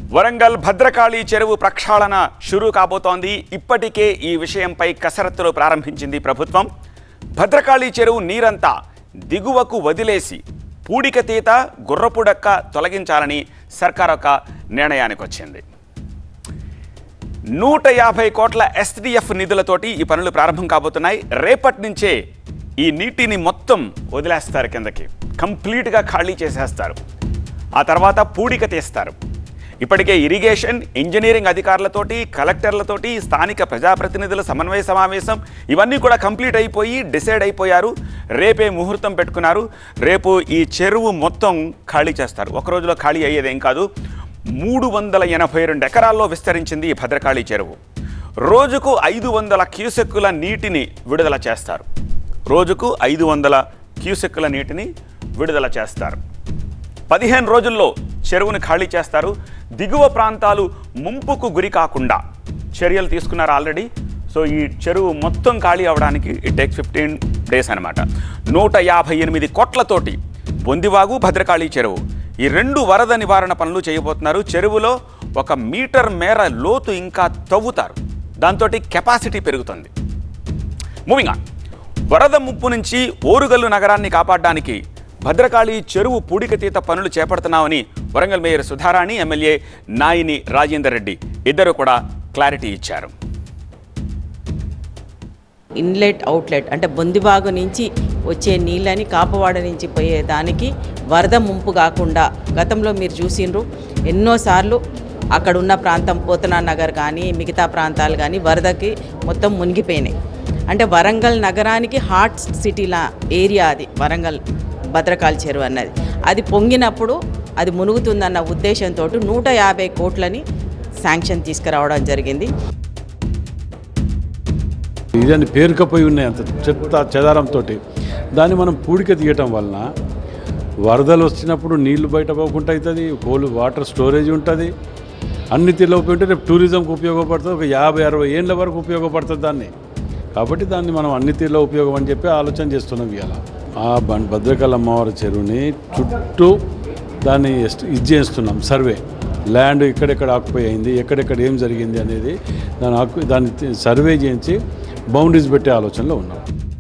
వరంగల్ భద్రకాళి చెరువు ప్రక్షాళన షురూ కాబోతోంది ఇప్పటికే ఈ విషయంపై కసరత్తులు ప్రారంభించింది ప్రభుత్వం భద్రకాళి చెరువు నీరంతా దిగువకు వదిలేసి పూడికతీత గుర్రపుడక్క తొలగించాలని సర్కార్ ఒక నిర్ణయానికి వచ్చింది నూట యాభై కోట్ల ఎస్డిఎఫ్ నిధులతోటి ఈ పనులు ప్రారంభం కాబోతున్నాయి రేపటి నుంచే ఈ నీటిని మొత్తం వదిలేస్తారు కిందకి కంప్లీట్గా ఖాళీ చేసేస్తారు ఆ తర్వాత పూడిక తీస్తారు ఇప్పటికే ఇరిగేషన్ ఇంజనీరింగ్ అధికారులతోటి కలెక్టర్లతోటి స్థానిక ప్రజాప్రతినిధుల సమన్వయ సమావేశం ఇవన్నీ కూడా కంప్లీట్ అయిపోయి డిసైడ్ అయిపోయారు రేపే ముహూర్తం పెట్టుకున్నారు రేపు ఈ చెరువు మొత్తం ఖాళీ చేస్తారు ఒక రోజులో ఖాళీ అయ్యేదేం కాదు మూడు వందల ఎనభై రెండు ఎకరాల్లో విస్తరించింది ఈ భద్రకాళి చెరువు రోజుకు ఐదు వందల క్యూసెక్కుల నీటిని విడుదల చేస్తారు రోజుకు ఐదు వందల క్యూసెక్కుల నీటిని విడుదల చేస్తారు పదిహేను రోజుల్లో చెరువుని ఖాళీ చేస్తారు దిగువ ప్రాంతాలు ముంపుకు గురి కాకుండా చర్యలు తీసుకున్నారు ఆల్రెడీ సో ఈ చెరువు మొత్తం ఖాళీ అవడానికి ఇట్ టేక్స్ ఫిఫ్టీన్ డేస్ అనమాట నూట యాభై ఎనిమిది కోట్లతోటి బొందివాగు భద్రకాళి చెరువు ఈ రెండు వరద నివారణ పనులు చేయబోతున్నారు చెరువులో ఒక మీటర్ మేర లోతు ఇంకా తవ్వుతారు దాంతో కెపాసిటీ పెరుగుతుంది మూవింగ్ ఆన్ వరద ముప్పు నుంచి ఓరుగల్లు నగరాన్ని కాపాడడానికి భద్రకాళి చెరువు పూడికతీత పనులు చేపడుతున్నామని వరంగల్ మేయర్ సుధారాణి ఎమ్మెల్యే నాయిని రాజేందర్ రెడ్డి ఇద్దరు కూడా క్లారిటీ ఇచ్చారు ఇన్లెట్ అవుట్లెట్ అంటే బొందిబాగు నుంచి వచ్చే నీళ్ళని కాపవాడ నుంచి పోయే దానికి వరద ముంపు కాకుండా గతంలో మీరు చూసిండ్రు ఎన్నోసార్లు అక్కడ ఉన్న ప్రాంతం పోతనా నగర్ కానీ మిగతా ప్రాంతాలు కానీ వరదకి మొత్తం మునిగిపోయినాయి అంటే వరంగల్ నగరానికి హాట్ సిటీలా ఏరియా అది వరంగల్ భద్రకాళి చెరువు అన్నది అది పొంగినప్పుడు అది మునుగుతుందన్న ఉద్దేశంతో నూట యాభై కోట్లని శాంక్షన్ తీసుకురావడం జరిగింది ఇదని పేరుకపోయి ఉన్నాయి అంత చెత్త చెదారంతో దాన్ని మనం పూడిక తీయటం వలన వరదలు వచ్చినప్పుడు నీళ్లు బయట పోకుండా అవుతుంది కోలు వాటర్ స్టోరేజ్ ఉంటుంది అన్ని తీర్లో ఉపయోగపడి రేపు టూరిజంకి ఉపయోగపడుతుంది ఒక యాభై అరవై ఏళ్ళ వరకు ఉపయోగపడుతుంది దాన్ని కాబట్టి దాన్ని మనం అన్ని తీర్లో ఉపయోగం అని చెప్పి ఆలోచన చేస్తున్నాం ఇవాళ ఆ బన్- భద్రకాళి అమ్మవారి చెరువుని చుట్టూ దాన్ని ఎస్ట్- ఇది చేస్తున్నాం సర్వే ల్యాండ్ ఎక్కడెక్కడ ఆక్యుపై అయింది ఎక్కడెక్కడ ఏం జరిగింది అనేది దాని ఆక్యు దాన్ని తి- సర్వే చేయించి బౌండరీస్ పెట్టే ఆలోచనలో ఉన్నాం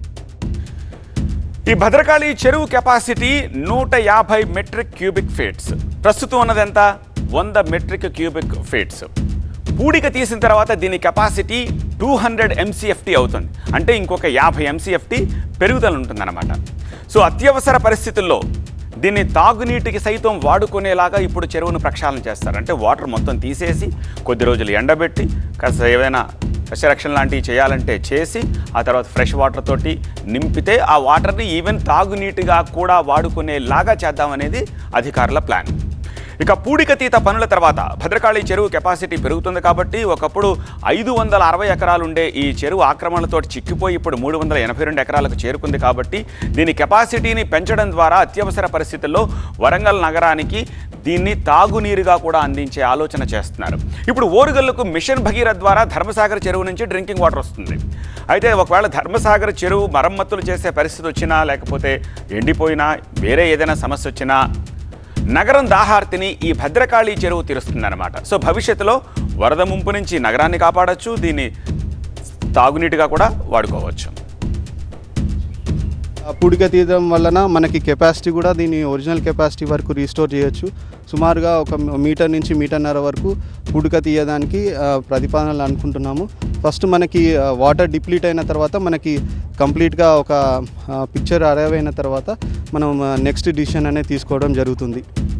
ఈ భద్రకాళి చెరువు కెపాసిటీ నూట యాభై మెట్రిక్ క్యూబిక్ ఫీట్స్ ప్రస్తుతం ఉన్నది ఎంత వంద మెట్రిక్ క్యూబిక్ ఫీట్స్ పూడిక తీసిన తర్వాత దీని కెపాసిటీ టూ హండ్రెడ్ ఎంసీఎఫ్టీ అవుతుంది అంటే ఇంకొక యాభై ఎంసీఎఫ్టీ పెరుగుదల ఉంటుందన్నమాట సో అత్యవసర పరిస్థితుల్లో దీన్ని తాగునీటికి సైతం వాడుకునేలాగా ఇప్పుడు చెరువును ప్రక్షాళన చేస్తారు అంటే వాటర్ మొత్తం తీసేసి కొద్ది రోజులు ఎండబెట్టి కాస్త ఏదైనా సస్యరక్షణ లాంటివి చేయాలంటే చేసి ఆ తర్వాత ఫ్రెష్ వాటర్ తోటి నింపితే ఆ వాటర్ని ఈవెన్ తాగునీటిగా కూడా వాడుకునేలాగా చేద్దామనేది అధికారుల ప్లాన్ ఇక పూడికతీత పనుల తర్వాత భద్రకాళి చెరువు కెపాసిటీ పెరుగుతుంది కాబట్టి ఒకప్పుడు ఐదు వందల అరవై ఎకరాలు ఉండే ఈ చెరువు ఆక్రమణలతో చిక్కిపోయి ఇప్పుడు మూడు వందల ఎనభై రెండు ఎకరాలకు చేరుకుంది కాబట్టి దీని కెపాసిటీని పెంచడం ద్వారా అత్యవసర పరిస్థితుల్లో వరంగల్ నగరానికి దీన్ని తాగునీరుగా కూడా అందించే ఆలోచన చేస్తున్నారు ఇప్పుడు ఓరుగల్లుకు మిషన్ భగీరథ ద్వారా ధర్మసాగర్ చెరువు నుంచి డ్రింకింగ్ వాటర్ వస్తుంది అయితే ఒకవేళ ధర్మసాగర్ చెరువు మరమ్మతులు చేసే పరిస్థితి వచ్చినా లేకపోతే ఎండిపోయినా వేరే ఏదైనా సమస్య వచ్చినా నగరం దాహార్తిని ఈ భద్రకాళి చెరువు తీరుస్తుందన్నమాట సో భవిష్యత్తులో వరద ముంపు నుంచి నగరాన్ని కాపాడొచ్చు దీన్ని తాగునీటిగా కూడా వాడుకోవచ్చు ఆ పూడిక తీయడం వలన మనకి కెపాసిటీ కూడా దీని ఒరిజినల్ కెపాసిటీ వరకు రీస్టోర్ చేయొచ్చు సుమారుగా ఒక మీటర్ నుంచి మీటర్న్నర వరకు పూడిక తీయడానికి ఆ, ప్రతిపాదనలు అనుకుంటున్నాము ఫస్ట్ మనకి వాటర్ డిప్లీట్ అయిన తర్వాత మనకి కంప్లీట్గా ఒక పిక్చర్ అరైవ్ అయిన తర్వాత మనం నెక్స్ట్ డిసిషన్ అనేది తీసుకోవడం జరుగుతుంది